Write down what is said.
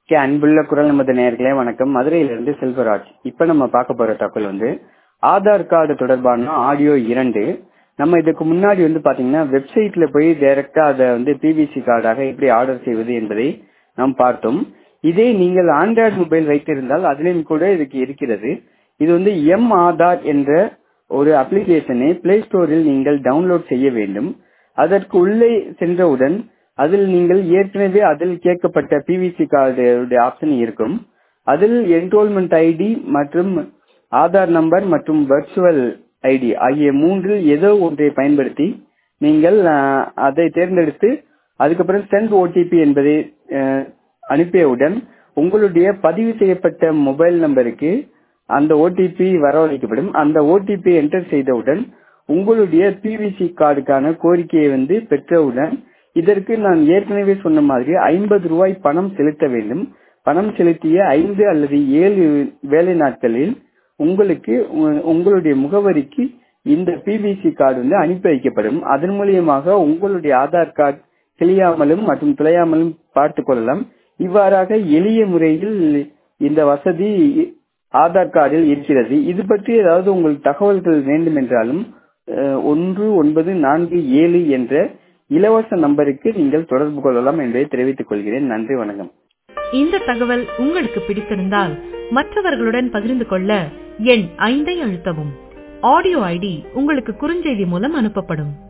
okay அன்புள்ள குரல் நமது நேயர்களே வணக்கம் மதுரையிலிருந்து செல்வராஜ் இப்ப நம்ம பார்க்க போற தகவல் வந்து ஆதார் கார்டு தொடர்பான ஆடியோ இரண்டு நம்ம இதுக்கு முன்னாடி வந்து பாத்தீங்கன்னா வெப்சைட்ல போய் டைரக்டா அதை வந்து பிவிசி கார்டாக எப்படி ஆர்டர் செய்வது என்பதை நாம் பார்த்தோம் இதே நீங்கள் ஆண்ட்ராய்டு மொபைல் வைத்திருந்தால் அதிலும் கூட இதுக்கு இருக்கிறது இது வந்து எம் ஆதார் என்ற ஒரு அப்ளிகேஷனை பிளே ஸ்டோரில் நீங்கள் டவுன்லோட் செய்ய வேண்டும் அதற்கு உள்ளே சென்றவுடன் அதில் நீங்கள் ஏற்கனவே அதில் கேட்கப்பட்ட பிவிசி கார்டு ஆப்ஷன் இருக்கும் அதில் என்ரோல்மெண்ட் ஐடி மற்றும் ஆதார் நம்பர் மற்றும் வர்ச்சுவல் ஐடி ஆகிய மூன்றில் ஏதோ ஒன்றை பயன்படுத்தி நீங்கள் அதை தேர்ந்தெடுத்து அதுக்கப்புறம் சென்ட் ஓடிபி என்பதை அனுப்பியவுடன் உங்களுடைய பதிவு செய்யப்பட்ட மொபைல் நம்பருக்கு அந்த ஓடிபி வரவழைக்கப்படும் அந்த ஓடிபி என்டர் செய்தவுடன் உங்களுடைய பிவிசி கார்டுக்கான கோரிக்கையை வந்து பெற்றவுடன் இதற்கு நான் ஏற்கனவே சொன்ன மாதிரி ஐம்பது ரூபாய் பணம் செலுத்த வேண்டும் பணம் செலுத்திய ஐந்து அல்லது ஏழு வேலை நாட்களில் உங்களுக்கு உங்களுடைய முகவரிக்கு இந்த பிபிசி கார்டு வந்து அனுப்பி வைக்கப்படும் அதன் மூலியமாக உங்களுடைய ஆதார் கார்டு கிளியாமலும் மற்றும் துளையாமலும் பார்த்து கொள்ளலாம் இவ்வாறாக எளிய முறையில் இந்த வசதி ஆதார் கார்டில் இருக்கிறது இது பற்றி ஏதாவது உங்களுக்கு தகவல்கள் வேண்டும் என்றாலும் ஒன்று ஒன்பது நான்கு ஏழு என்ற இலவச நம்பருக்கு நீங்கள் தொடர்பு கொள்ளலாம் என்பதை தெரிவித்துக் கொள்கிறேன் நன்றி வணக்கம் இந்த தகவல் உங்களுக்கு பிடித்திருந்தால் மற்றவர்களுடன் பகிர்ந்து கொள்ள எண் ஐந்தை அழுத்தவும் ஆடியோ ஐடி உங்களுக்கு குறுஞ்செய்தி மூலம் அனுப்பப்படும்